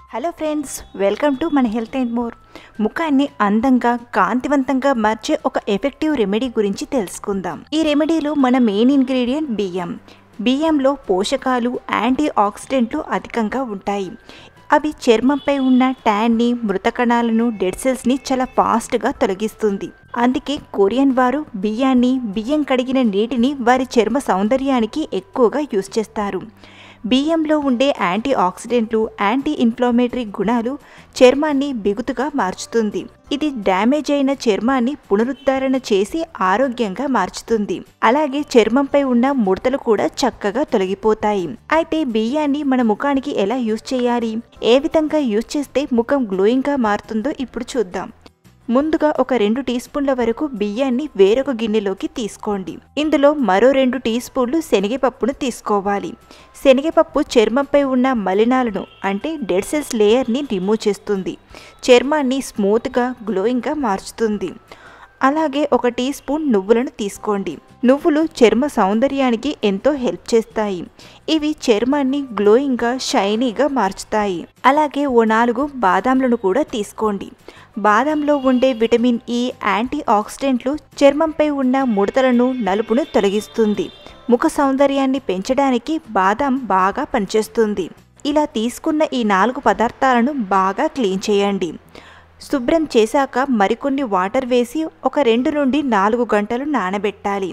hello friends welcome to మన health and more ముఖాన్ని అందంగా కాంతివంతంగా మార్చే ఒక ఎఫెక్టివ్ రెమెడీ గురించి తెలుసుకుందాం ఈ రెమెడీలో మన మెయిన్ ఇంగ్రీడియంట్ బియ్యం బియ్యంలో పోషకాలు యాంటీ ఆక్సిడెంట్లు అధికంగా ఉంటాయి అవి చర్మంపై ఉన్న ట్యాన్ని మృత కణాలను డెడ్ సెల్స్ని చాలా ఫాస్ట్గా తొలగిస్తుంది అందుకే కొరియన్ వారు బియ్యాన్ని బియ్యం కడిగిన నీటిని వారి చర్మ సౌందర్యానికి ఎక్కువగా యూజ్ చేస్తారు బియ్యంలో ఉండే యాంటీ ఆక్సిడెంట్లు యాంటీ ఇన్ఫ్లమేటరీ గుణాలు చర్మాన్ని బిగుతుగా మార్చుతుంది ఇది డ్యామేజ్ అయిన చర్మాన్ని పునరుద్ధరణ చేసి ఆరోగ్యంగా మార్చుతుంది అలాగే చర్మంపై ఉన్న ముడతలు కూడా చక్కగా తొలగిపోతాయి అయితే బియ్యాన్ని మన ముఖానికి ఎలా యూజ్ చేయాలి ఏ విధంగా యూజ్ చేస్తే ముఖం గ్లోయింగ్గా మారుతుందో ఇప్పుడు చూద్దాం ముందుగా ఒక రెండు టీ స్పూన్ల వరకు బియ్యాన్ని వేరొక గిన్నెలోకి తీసుకోండి ఇందులో మరో రెండు టీ స్పూన్లు శనగపప్పును తీసుకోవాలి శనగపప్పు చర్మంపై ఉన్న మలినాలను అంటే డెడ్ సెల్స్ లేయర్ని రిమూవ్ చేస్తుంది చర్మాన్ని స్మూత్గా గ్లోయింగ్గా మార్చుతుంది అలాగే ఒక టీ స్పూన్ నువ్వులను తీసుకోండి నువ్వులు చర్మ సౌందర్యానికి ఎంతో హెల్ప్ చేస్తాయి ఇవి చర్మాన్ని గ్లోయింగ్గా షైనీగా మార్చుతాయి అలాగే ఓ నాలుగు బాదాంలను కూడా తీసుకోండి బాదంలో ఉండే విటమిన్ ఈ యాంటీ ఆక్సిడెంట్లు చర్మంపై ఉన్న ముడతలను నలుపును తొలగిస్తుంది ముఖ సౌందర్యాన్ని పెంచడానికి బాదం బాగా పనిచేస్తుంది ఇలా తీసుకున్న ఈ నాలుగు పదార్థాలను బాగా క్లీన్ చేయండి శుభ్రం చేశాక మరికొన్ని వాటర్ వేసి ఒక రెండు నుండి నాలుగు గంటలు నానబెట్టాలి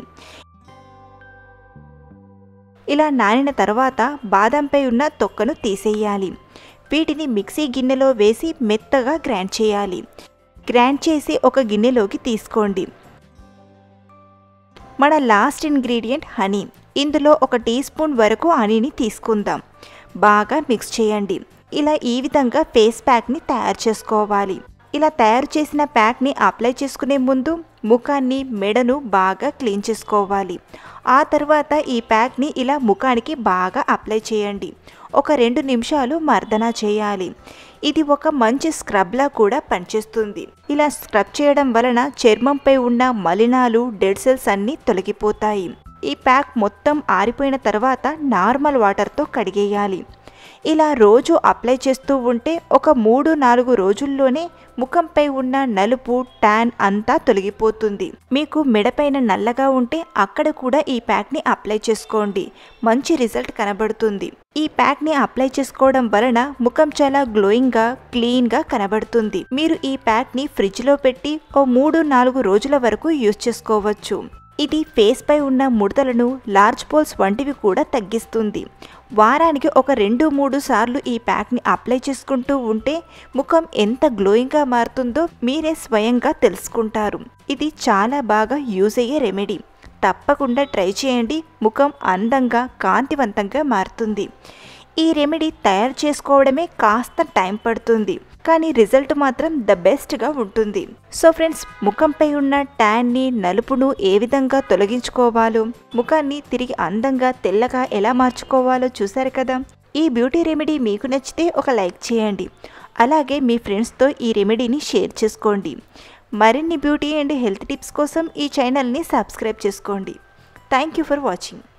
ఇలా నానిన తర్వాత బాదంపై ఉన్న తొక్కను తీసేయాలి వీటిని మిక్సీ గిన్నెలో వేసి మెత్తగా గ్రైండ్ చేయాలి గ్రైండ్ చేసి ఒక గిన్నెలోకి తీసుకోండి మన లాస్ట్ ఇంగ్రీడియంట్ హనీ ఇందులో ఒక టీ స్పూన్ వరకు హనీని తీసుకుందాం బాగా మిక్స్ చేయండి ఇలా ఈ విధంగా ఫేస్ ప్యాక్ని తయారు చేసుకోవాలి ఇలా తయారు చేసిన ప్యాక్ని అప్లై చేసుకునే ముందు ముఖాన్ని మెడను బాగా క్లీన్ చేసుకోవాలి ఆ తర్వాత ఈ ప్యాక్ని ఇలా ముఖానికి బాగా అప్లై చేయండి ఒక రెండు నిమిషాలు మర్దన చేయాలి ఇది ఒక మంచి స్క్రబ్లా కూడా పనిచేస్తుంది ఇలా స్క్రబ్ చేయడం వలన చర్మంపై ఉన్న మలినాలు డెడ్ సెల్స్ అన్నీ తొలగిపోతాయి ఈ ప్యాక్ మొత్తం ఆరిపోయిన తర్వాత నార్మల్ వాటర్తో కడిగేయాలి ఇలా రోజు అప్లై చేస్తూ ఉంటే ఒక మూడు నాలుగు రోజుల్లోనే ముఖంపై ఉన్న నలుపు ట్యాన్ అంతా తొలగిపోతుంది మీకు మెడపైన నల్లగా ఉంటే అక్కడ కూడా ఈ ప్యాక్ని అప్లై చేసుకోండి మంచి రిజల్ట్ కనబడుతుంది ఈ ప్యాక్ని అప్లై చేసుకోవడం వలన ముఖం చాలా గ్లోయింగ్గా క్లీన్గా కనబడుతుంది మీరు ఈ ప్యాక్ని ఫ్రిడ్జ్లో పెట్టి ఓ మూడు నాలుగు రోజుల వరకు యూజ్ చేసుకోవచ్చు ఇది ఫేస్ పై ఉన్న ముడతలను లార్జ్ పోల్స్ వంటివి కూడా తగ్గిస్తుంది వారానికి ఒక రెండు మూడు సార్లు ఈ ప్యాక్ని అప్లై చేసుకుంటూ ఉంటే ముఖం ఎంత గ్లోయింగ్గా మారుతుందో మీరే స్వయంగా తెలుసుకుంటారు ఇది చాలా బాగా యూజ్ అయ్యే రెమెడీ తప్పకుండా ట్రై చేయండి ముఖం అందంగా కాంతివంతంగా మారుతుంది ఈ రెమెడీ తయారు చేసుకోవడమే కాస్త టైం పడుతుంది కానీ రిజల్ట్ మాత్రం ద బెస్ట్గా ఉంటుంది సో ఫ్రెండ్స్ ముఖంపై ఉన్న ట్యాన్ని నలుపును ఏ విధంగా తొలగించుకోవాలో ముఖాన్ని తిరిగి అందంగా తెల్లగా ఎలా మార్చుకోవాలో చూశారు కదా ఈ బ్యూటీ రెమెడీ మీకు నచ్చితే ఒక లైక్ చేయండి అలాగే మీ ఫ్రెండ్స్తో ఈ రెమెడీని షేర్ చేసుకోండి మరిన్ని బ్యూటీ అండ్ హెల్త్ టిప్స్ కోసం ఈ ఛానల్ని సబ్స్క్రైబ్ చేసుకోండి థ్యాంక్ యూ ఫర్ వాచింగ్